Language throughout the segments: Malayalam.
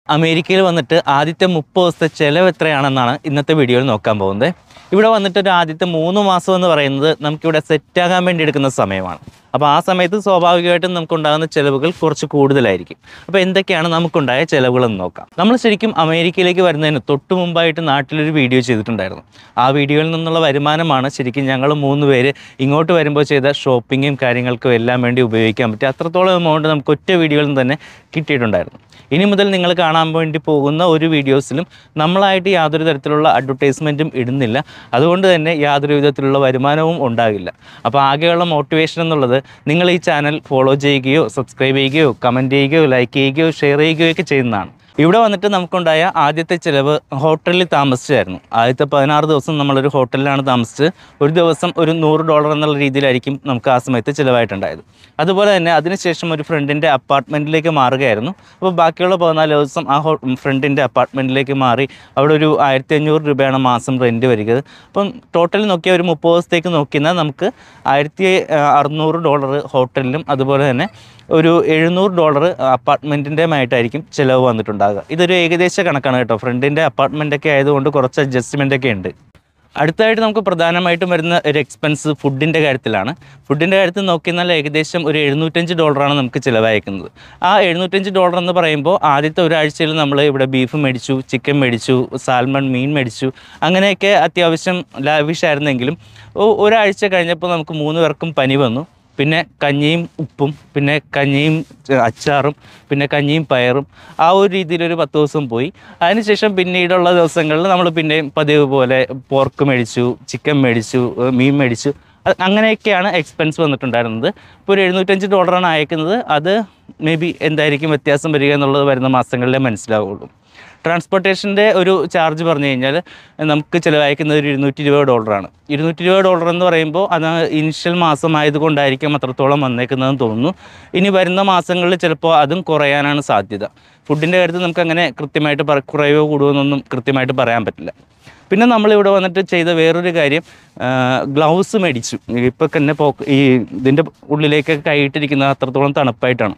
അമേരിക്കയിൽ വന്നിട്ട് ആദ്യത്തെ മുപ്പത് ദിവസത്തെ ചിലവ് എത്രയാണെന്നാണ് ഇന്നത്തെ വീഡിയോയിൽ നോക്കാൻ പോകുന്നത് ഇവിടെ വന്നിട്ട് ഒരു ആദ്യത്തെ മൂന്ന് മാസം എന്ന് പറയുന്നത് നമുക്കിവിടെ സെറ്റാകാൻ വേണ്ടി എടുക്കുന്ന സമയമാണ് അപ്പോൾ ആ സമയത്ത് സ്വാഭാവികമായിട്ടും നമുക്കുണ്ടാകുന്ന ചിലവുകൾ കുറച്ച് കൂടുതലായിരിക്കും അപ്പോൾ എന്തൊക്കെയാണ് നമുക്കുണ്ടായ ചിലവുകളെന്ന് നോക്കാം നമ്മൾ ശരിക്കും അമേരിക്കയിലേക്ക് വരുന്നതിന് തൊട്ട് മുമ്പായിട്ട് നാട്ടിലൊരു വീഡിയോ ചെയ്തിട്ടുണ്ടായിരുന്നു ആ വീഡിയോയിൽ നിന്നുള്ള വരുമാനമാണ് ശരിക്കും ഞങ്ങൾ മൂന്ന് പേര് ഇങ്ങോട്ട് വരുമ്പോൾ ചെയ്ത ഷോപ്പിങ്ങും കാര്യങ്ങൾക്കും എല്ലാം വേണ്ടി ഉപയോഗിക്കാൻ പറ്റും അത്രത്തോളം എമൗണ്ട് നമുക്ക് ഒറ്റ വീഡിയോയിൽ നിന്ന് തന്നെ കിട്ടിയിട്ടുണ്ടായിരുന്നു ഇനി മുതൽ നിങ്ങൾ കാണാൻ വേണ്ടി പോകുന്ന ഒരു വീഡിയോസിലും നമ്മളായിട്ട് യാതൊരു തരത്തിലുള്ള അഡ്വർടൈസ്മെൻറ്റും ഇടുന്നില്ല അതുകൊണ്ട് തന്നെ യാതൊരു വിധത്തിലുള്ള വരുമാനവും ഉണ്ടാകില്ല അപ്പോൾ ആകെയുള്ള മോട്ടിവേഷൻ എന്നുള്ളത് നിങ്ങൾ ഈ ചാനൽ ഫോളോ ചെയ്യുകയോ സബ്സ്ക്രൈബ് ചെയ്യുകയോ കമൻറ്റ് ചെയ്യുകയോ ലൈക്ക് ചെയ്യുകയോ ഷെയർ ചെയ്യുകയോ ഒക്കെ ചെയ്യുന്നതാണ് ഇവിടെ വന്നിട്ട് നമുക്കുണ്ടായ ആദ്യത്തെ ചിലവ് ഹോട്ടലിൽ താമസിച്ചായിരുന്നു ആദ്യത്തെ പതിനാറ് ദിവസം നമ്മളൊരു ഹോട്ടലിലാണ് താമസിച്ചത് ഒരു ദിവസം ഒരു നൂറ് ഡോളർ എന്നുള്ള രീതിയിലായിരിക്കും നമുക്ക് ആ സമയത്ത് ചിലവായിട്ടുണ്ടായത് അതുപോലെ തന്നെ അതിനുശേഷം ഒരു ഫ്രണ്ടിൻ്റെ അപ്പാർട്ട്മെൻറ്റിലേക്ക് മാറുകയായിരുന്നു അപ്പോൾ ബാക്കിയുള്ള പതിനാല് ദിവസം ആ ഹോ ഫ്രണ്ടിൻ്റെ അപ്പാർട്ട്മെൻറ്റിലേക്ക് മാറി അവിടെ ഒരു ആയിരത്തി അഞ്ഞൂറ് രൂപയാണ് മാസം റെൻറ്റ് വരിക അപ്പം ടോട്ടൽ നോക്കിയാൽ ഒരു മുപ്പത് ദിവസത്തേക്ക് നോക്കിയാൽ നമുക്ക് ആയിരത്തി അറുന്നൂറ് ഡോളർ ഹോട്ടലിലും അതുപോലെ തന്നെ ഒരു എഴുന്നൂറ് ഡോളർ അപ്പാർട്ട്മെൻറ്റിൻ്റെയുമായിട്ടായിരിക്കും ചിലവ് വന്നിട്ടുണ്ടാകുക ഇതൊരു ഏകദേശ കണക്കാണ് കേട്ടോ ഫ്രണ്ടിൻ്റെ അപ്പാർട്ട്മെൻറ്റൊക്കെ ആയതുകൊണ്ട് കുറച്ച് അഡ്ജസ്റ്റ്മെൻ്റ് ഒക്കെ ഉണ്ട് അടുത്തായിട്ട് നമുക്ക് പ്രധാനമായിട്ടും വരുന്ന ഒരു എക്സ്പെൻസ് ഫുഡിൻ്റെ കാര്യത്തിലാണ് ഫുഡിൻ്റെ കാര്യത്തിൽ നോക്കിയാൽ ഏകദേശം ഒരു എഴുന്നൂറ്റഞ്ച് ഡോളറാണ് നമുക്ക് ചിലവഴിക്കുന്നത് ആ എഴുന്നൂറ്റഞ്ച് ഡോളർ എന്ന് പറയുമ്പോൾ ആദ്യത്തെ ഒരാഴ്ചയിൽ നമ്മൾ ഇവിടെ ബീഫ് മേടിച്ചു ചിക്കൻ മേടിച്ചു സാൽമൺ മീൻ മേടിച്ചു അങ്ങനെയൊക്കെ അത്യാവശ്യം ലാവിഷ് ആയിരുന്നെങ്കിലും ഒ- ഒരാഴ്ച കഴിഞ്ഞപ്പോൾ നമുക്ക് മൂന്ന് പേർക്കും പനി വന്നു പിന്നെ കഞ്ഞിയും ഉപ്പും പിന്നെ കഞ്ഞിയും ച- അച്ചാറും പിന്നെ കഞ്ഞിയും പയറും ആ ഒരു രീതിയിലൊരു പത്ത് ദിവസം പോയി അതിനുശേഷം പിന്നീടുള്ള ദിവസങ്ങളിൽ നമ്മൾ പിന്നെയും പതിവ് പോലെ പോർക്ക് മേടിച്ചു ചിക്കൻ മേടിച്ചു ഏഹ് മീൻ മേടിച്ചു അത് അങ്ങനെയൊക്കെയാണ് എക്സ്പെൻസ് വന്നിട്ടുണ്ടായിരുന്നത് ഇപ്പോൾ ഒരു എഴുന്നൂറ്റഞ്ച് ഡോളറാണ് അയക്കുന്നത് അത് മേ ബി എന്തായിരിക്കും വ്യത്യാസം വരിക എന്നുള്ളത് വരുന്ന മാസങ്ങളിലേ മനസ്സിലാവുള്ളൂ ട്രാൻസ്പോർട്ടേഷൻ്റെ ഒരു ചാർജ് പറഞ്ഞു കഴിഞ്ഞാൽ നമുക്ക് ചിലവഴിക്കുന്നത് ഒരു ഇരുന്നൂറ്റി ഇരുപത് ഡോളറാണ് ഇരുന്നൂറ്റി ഇരുപത് ഡോളർ എന്ന് പറയുമ്പോൾ അത് ഇനിഷ്യൽ മാസം ആയതുകൊണ്ടായിരിക്കും അത്രത്തോളം വന്നേക്കുന്നതെന്ന് തോന്നുന്നു ഇനി വരുന്ന മാസങ്ങളിൽ ചിലപ്പോൾ അതും കുറയാനാണ് സാധ്യത ഫുഡിൻ്റെ കാര്യത്തിൽ നമുക്ക് അങ്ങനെ കൃത്യമായിട്ട് പറ കുറയോ കൂടുമോ എന്നൊന്നും കൃത്യമായിട്ട് പറയാൻ പറ്റില്ല പിന്നെ നമ്മളിവിടെ വന്നിട്ട് ചെയ്ത വേറൊരു കാര്യം ഗ്ലൗസ് മേടിച്ചു ഇപ്പോൾ തന്നെ പോക്ക് ഈ ഇതിൻ്റെ ഉള്ളിലേക്കൊക്കെ കൈയിട്ടിരിക്കുന്നത് അത്രത്തോളം തണുപ്പായിട്ടാണ്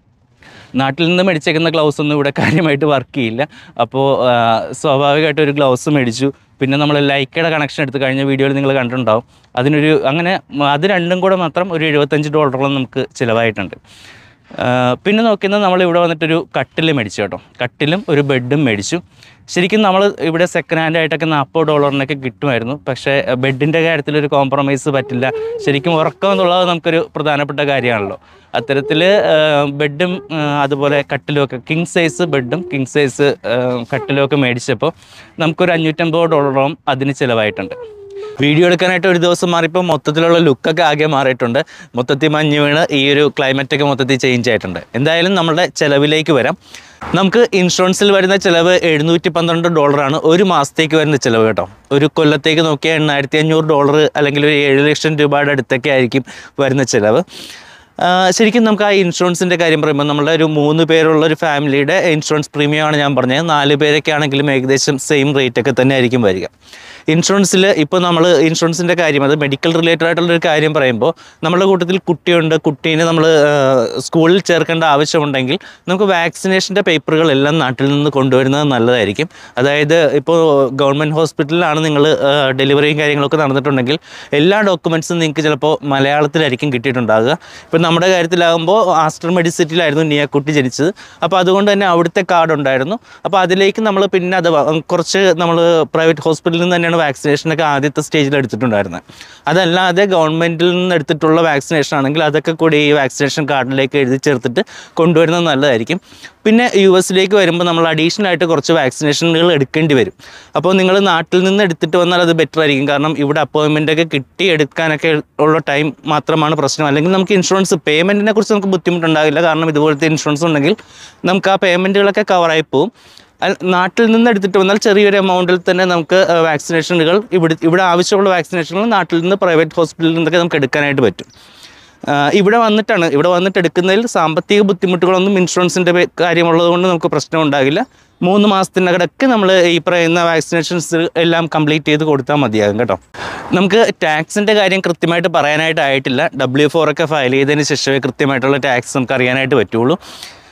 നാട്ടിൽ നിന്ന് മേടിച്ചേക്കുന്ന ഗ്ലൗസ് ഒന്നും ഇവിടെ കാര്യമായിട്ട് വർക്ക് ചെയ്യില്ല അപ്പോൾ ആ, സ്വാഭാവികമായിട്ട് ഒരു ഗ്ലൗസ് മേടിച്ചു പിന്നെ നമ്മൾ ലൈക്കയുടെ കണക്ഷൻ എടുത്ത് കഴിഞ്ഞ വീഡിയോയിൽ നിങ്ങൾ കണ്ടിട്ടുണ്ടാവും അതിനൊരു അങ്ങനെ മ- അത് രണ്ടും കൂടെ മാത്രം ഒരു എഴുപത്തഞ്ച് ഡോളറോളം നമുക്ക് ചിലവായിട്ടുണ്ട് ആ, പിന്നെ നോക്കുന്നത് നമ്മൾ ഇവിടെ വന്നിട്ടൊരു കട്ടിൽ മേടിച്ചു കേട്ടോ കട്ടിലും ഒരു ബെഡും മേടിച്ചു ശരിക്കും നമ്മൾ ഇവിടെ സെക്കൻഡ് ഹാൻഡ് ആയിട്ടൊക്കെ നാൽപ്പത് ഡോളറിനൊക്കെ കിട്ടുമായിരുന്നു പക്ഷേ ബെഡിൻ്റെ കാര്യത്തിൽ ഒരു കോംപ്രമൈസ് പറ്റില്ല ശരിക്കും ഉറക്കം എന്നുള്ളത് നമുക്കൊരു പ്രധാനപ്പെട്ട കാര്യമാണല്ലോ അത്തരത്തിൽ ബെഡും അതുപോലെ കട്ടിലും ഒക്കെ കിങ് സൈസ് ബെഡും കിങ് സൈസ് കട്ടിലും ഒക്കെ മേടിച്ചപ്പോൾ നമുക്കൊരു അഞ്ഞൂറ്റമ്പത് ഡോളറോളം അതിന് ചിലവായിട്ടുണ്ട് വീഡിയോ എടുക്കാനായിട്ട് ഒരു ദിവസം മാറിയപ്പോൾ മൊത്തത്തിലുള്ള ലുക്കൊക്കെ ആകെ മാറിയിട്ടുണ്ട് മൊത്തത്തിൽ മഞ്ഞ് വീണ് ഈ ഒരു climate ഒക്കെ മൊത്തത്തിൽ ചേഞ്ച് ആയിട്ടുണ്ട് എന്തായാലും നമ്മുടെ ചിലവിലേക്ക് വരാം നമുക്ക് ഇൻഷുറൻസിൽ വരുന്ന ചിലവ് എഴുന്നൂറ്റി പന്ത്രണ്ട് ഡോളറാണ് ഒരു മാസത്തേക്ക് വരുന്ന ചിലവ് കേട്ടോ ഒരു കൊല്ലത്തേക്ക് നോക്കിയാൽ എണ്ണായിരത്തി അഞ്ഞൂറ് ഡോളർ അല്ലെങ്കിൽ ഒരു ഏഴ് ലക്ഷം രൂപയുടെ അടുത്തൊക്കെ ആയിരിക്കും വരുന്ന ചിലവ് ആ, ശരിക്കും നമുക്ക് ആ ഇൻഷുറൻസിൻ്റെ കാര്യം പറയുമ്പോൾ നമ്മുടെ ഒരു മൂന്ന് പേരുള്ള ഒരു ഫാമിലിയുടെ ഇൻഷുറൻസ് പ്രീമിയമാണ് ഞാൻ പറഞ്ഞത് നാല് പേരൊക്കെ ആണെങ്കിലും ഏകദേശം സെയിം റേറ്റ് ഒക്കെ തന്നെ ആയിരിക്കും വരിക ഇൻഷുറൻസിൽ ഇപ്പോൾ നമ്മൾ ഇൻഷുറൻസിൻ്റെ കാര്യം അത് മെഡിക്കൽ റിലേറ്റഡ് ആയിട്ടുള്ള ഒരു കാര്യം പറയുമ്പോൾ നമ്മുടെ കൂട്ടത്തിൽ കുട്ടിയുണ്ട് കുട്ടീനെ നമ്മൾ സ്കൂളിൽ ചേർക്കേണ്ട ആവശ്യമുണ്ടെങ്കിൽ നമുക്ക് വാക്സിനേഷൻ്റെ പേപ്പറുകളെല്ലാം നാട്ടിൽ നിന്ന് കൊണ്ടുവരുന്നത് നല്ലതായിരിക്കും അതായത് ഇപ്പോൾ ഗവൺമെൻറ് ഹോസ്പിറ്റലിലാണ് നിങ്ങൾ ഡെലിവറിയും കാര്യങ്ങളൊക്കെ നടന്നിട്ടുണ്ടെങ്കിൽ എല്ലാ ഡോക്യുമെൻറ്റ്സും നിങ്ങൾക്ക് ചിലപ്പോൾ മലയാളത്തിലായിരിക്കും കിട്ടിയിട്ടുണ്ടാകുക ഇപ്പോൾ നമ്മുടെ കാര്യത്തിലാകുമ്പോൾ ആസ്റ്റർ മെഡിസിറ്റിയിലായിരുന്നു നിയാക്കുട്ടി ജനിച്ചത് അപ്പോൾ അതുകൊണ്ട് തന്നെ അവിടുത്തെ കാർഡ് ഉണ്ടായിരുന്നു അപ്പോൾ അതിലേക്ക് നമ്മൾ പിന്നെ അത് വ- കുറച്ച് നമ്മൾ പ്രൈവറ്റ് ഹോസ്പിറ്റലിൽ നിന്ന് തന്നെയാണ് വാക്സിനേഷനൊക്കെ ആദ്യത്തെ സ്റ്റേജിൽ എടുത്തിട്ടുണ്ടായിരുന്നത് അതല്ലാതെ ഗവൺമെൻറ്റിൽ നിന്ന് എടുത്തിട്ടുള്ള വാക്സിനേഷൻ ആണെങ്കിൽ അതൊക്കെ കൂടി ഈ വാക്സിനേഷൻ കാർഡിലേക്ക് എഴുതി ചേർത്തിട്ട് കൊണ്ടുവരുന്നത് നല്ലതായിരിക്കും പിന്നെ യു എസിലേക്ക് വരുമ്പോൾ നമ്മൾ അഡീഷണൽ ആയിട്ട് കുറച്ച് വാക്സിനേഷനുകൾ എടുക്കേണ്ടി വരും അപ്പോൾ നിങ്ങൾ നാട്ടിൽ നിന്ന് എടുത്തിട്ട് വന്നാൽ അത് ബെറ്റർ ആയിരിക്കും കാരണം ഇവിടെ അപ്പോയിൻമെൻ്റ് ഒക്കെ കിട്ടി എടുക്കാനൊക്കെ ഉള്ള ടൈം മാത്രമാണ് പ്രശ്നം അല്ലെങ്കിൽ നമുക്ക് ഇൻഷുറൻസ് പേയ്മെൻറ്റിനെ കുറിച്ച് നമുക്ക് ബുദ്ധിമുട്ടുണ്ടാകില്ല കാരണം ഇതുപോലത്തെ ഇൻഷുറൻസ് ഉണ്ടെങ്കിൽ നമുക്ക് ആ പേയ്മെൻറ്റുകളൊക്കെ കവറായി പോകും അൽ- നാട്ടിൽ നിന്ന് എടുത്തിട്ട് വന്നാൽ ചെറിയൊരു എമൗണ്ടിൽ തന്നെ നമുക്ക് വാക്സിനേഷനുകൾ ഇവിടെ ഇവിടെ ആവശ്യമുള്ള വാക്സിനേഷനുകൾ നാട്ടിൽ നിന്ന് പ്രൈവറ്റ് ഹോസ്പിറ്റലിൽ നിന്നൊക്കെ നമുക്ക് എടുക്കാനായിട്ട് പറ്റും ആ, ഇവിടെ വന്നിട്ടാണ് ഇവിടെ വന്നിട്ട് എടുക്കുന്നതിൽ സാമ്പത്തിക ബുദ്ധിമുട്ടുകളൊന്നും ഇൻഷുറൻസിൻ്റെ കാര്യമുള്ളത് കൊണ്ട് നമുക്ക് പ്രശ്നം ഉണ്ടാകില്ല മൂന്ന് മാസത്തിനകടക്ക് നമ്മൾ ഈ പറയുന്ന വാക്സിനേഷൻസ് എല്ലാം കംപ്ലീറ്റ് ചെയ്ത് കൊടുത്താൽ മതിയാകും കേട്ടോ നമുക്ക് ടാക്സിൻ്റെ കാര്യം കൃത്യമായിട്ട് പറയാനായിട്ട് ആയിട്ടില്ല ഡബ്ല്യു ഫോർ ഒക്കെ ഫയൽ ചെയ്തതിന് ശേഷമേ കൃത്യമായിട്ടുള്ള ടാക്സ് നമുക്ക് അറിയാനായിട്ട് പറ്റുള്ളൂ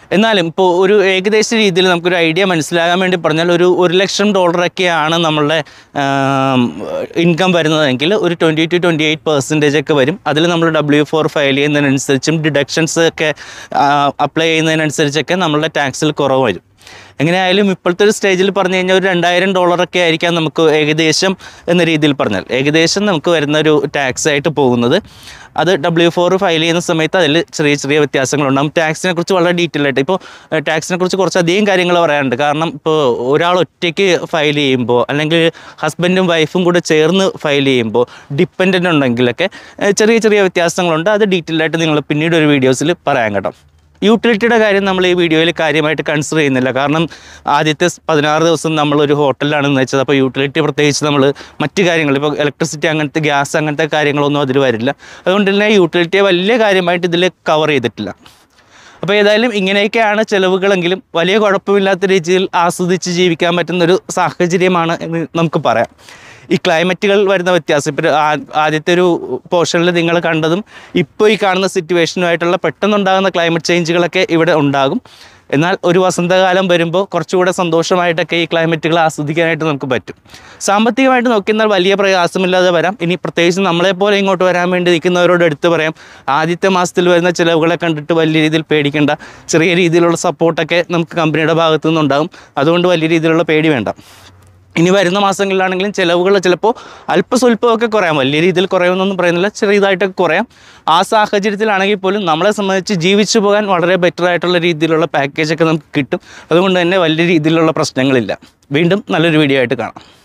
എന്നാലും ഇപ്പോൾ ഒരു ഏകദേശ രീതിയിൽ നമുക്കൊരു ഐഡിയ മനസ്സിലാകാൻ വേണ്ടി പറഞ്ഞാൽ ഒരു ഒരു ലക്ഷം ഡോളറൊക്കെയാണ് നമ്മളുടെ ഇൻകം വരുന്നതെങ്കിൽ ഒരു twenty two twenty eight percentage ഒക്കെ വരും അതിൽ നമ്മൾ ഡബ്ല്യു ഫോർ ഫയൽ ചെയ്യുന്നതിനനുസരിച്ചും ഡിഡക്ഷൻസ് ഒക്കെ അപ്ലൈ ചെയ്യുന്നതിനനുസരിച്ചൊക്കെ നമ്മളുടെ ടാക്സിൽ കുറവ് വരും എങ്ങനെയായാലും ഇപ്പോഴത്തെ ഒരു സ്റ്റേജിൽ പറഞ്ഞു കഴിഞ്ഞാൽ ഒരു രണ്ടായിരം ഡോളറൊക്കെ ആയിരിക്കാം നമുക്ക് ഏകദേശം എന്ന രീതിയിൽ പറഞ്ഞാൽ ഏകദേശം നമുക്ക് വരുന്ന ഒരു ടാക്സ് ആയിട്ട് പോകുന്നത് അത് ഡബ്ല്യു ഫോർ ഫയൽ ചെയ്യുന്ന സമയത്ത് അതിൽ ചെറിയ ചെറിയ വ്യത്യാസങ്ങളുണ്ടാകും ടാക്സിനെ കുറിച്ച് വളരെ ഡീറ്റെയിൽ ആയിട്ട് ഇപ്പോൾ ടാക്സിനെ കുറിച്ച് കുറച്ചധികം കാര്യങ്ങൾ പറയാനുണ്ട് കാരണം ഇപ്പോൾ ഒരാൾ ഒറ്റയ്ക്ക് ഫയൽ ചെയ്യുമ്പോൾ അല്ലെങ്കിൽ ഹസ്ബൻഡും വൈഫും കൂടെ ചേർന്ന് ഫയൽ ചെയ്യുമ്പോൾ ഡിപ്പെൻഡൻ്റ് ഉണ്ടെങ്കിലൊക്കെ ഏഹ് ചെറിയ ചെറിയ വ്യത്യാസങ്ങളുണ്ട് അത് ഡീറ്റെയിൽ ആയിട്ട് നിങ്ങൾ പിന്നീട് ഒരു വീഡിയോസിൽ പറയാൻ കേട്ടോ യൂട്ടിലിറ്റിയുടെ കാര്യം നമ്മൾ ഈ വീഡിയോയിൽ കാര്യമായിട്ട് കൺസിഡർ ചെയ്യുന്നില്ല കാരണം ആദ്യത്തെ സ് പതിനാറ് ദിവസം നമ്മളൊരു ഹോട്ടലിലാണെന്ന് വെച്ചത് അപ്പോൾ യൂട്ടിലിറ്റി പ്രത്യേകിച്ച് നമ്മൾ മറ്റു കാര്യങ്ങൾ ഇപ്പോൾ ഇലക്ട്രിസിറ്റി അങ്ങനത്തെ ഗ്യാസ് അങ്ങനത്തെ കാര്യങ്ങളൊന്നും അതിൽ വരില്ല അതുകൊണ്ട് തന്നെ യൂട്ടിലിറ്റിയെ വലിയ കാര്യമായിട്ട് ഇതിൽ കവർ ചെയ്തിട്ടില്ല അപ്പോൾ ഏതായാലും ഇങ്ങനെയൊക്കെയാണ് ചിലവുകളെങ്കിലും വലിയ കുഴപ്പമില്ലാത്ത രീതിയിൽ ആസ്വദിച്ച് ജീവിക്കാൻ പറ്റുന്ന ഒരു സാഹചര്യമാണ് എന്ന് നമുക്ക് പറയാം ഈ ക്ലൈമറ്റുകൾ വരുന്ന വ്യത്യാസം ഇപ്പോൾ ആദ്യത്തെ ഒരു പോർഷനിൽ നിങ്ങൾ കണ്ടതും ഇപ്പോൾ ഈ കാണുന്ന സിറ്റുവേഷനുമായിട്ടുള്ള പെട്ടെന്നുണ്ടാകുന്ന ക്ലൈമറ്റ് ചേഞ്ചുകളൊക്കെ ഇവിടെ ഉണ്ടാകും എന്നാൽ ഒരു വസന്തകാലം വരുമ്പോൾ കുറച്ചുകൂടെ സന്തോഷമായിട്ടൊക്കെ ഈ ക്ലൈമറ്റുകൾ ആസ്വദിക്കാനായിട്ട് നമുക്ക് പറ്റും സാമ്പത്തികമായിട്ട് നോക്കിയാൽ വലിയ പ്രയാസമില്ലാതെ വരാം ഇനി പ്രത്യേകിച്ച് നമ്മളെപ്പോലെ ഇങ്ങോട്ട് വരാൻ വേണ്ടി നിൽക്കുന്നവരോട് എടുത്ത് പറയാം ആദ്യത്തെ മാസത്തിൽ വരുന്ന ചിലവുകളെ കണ്ടിട്ട് വലിയ രീതിയിൽ പേടിക്കേണ്ട ചെറിയ രീതിയിലുള്ള സപ്പോർട്ടൊക്കെ നമുക്ക് കമ്പനിയുടെ ഭാഗത്തു നിന്നുണ്ടാകും അതുകൊണ്ട് വലിയ രീതിയിലുള്ള പേടി വേണ്ട ഇനി വരുന്ന മാസങ്ങളിലാണെങ്കിലും ചിലവുകൾ ചിലപ്പോൾ അല്പസ്വല്പമൊക്കെ കുറയാം വലിയ രീതിയിൽ കുറയുമെന്നൊന്നും പറയുന്നില്ല ചെറിയതായിട്ടൊക്കെ കുറയാം ആ സാഹചര്യത്തിലാണെങ്കിൽ പോലും നമ്മളെ സംബന്ധിച്ച് ജീവിച്ചു പോകാൻ വളരെ ബെറ്റർ ആയിട്ടുള്ള രീതിയിലുള്ള പാക്കേജൊക്കെ നമുക്ക് കിട്ടും അതുകൊണ്ട് തന്നെ വലിയ രീതിയിലുള്ള പ്രശ്നങ്ങളില്ല വീണ്ടും നല്ലൊരു വീഡിയോ ആയിട്ട് കാണാം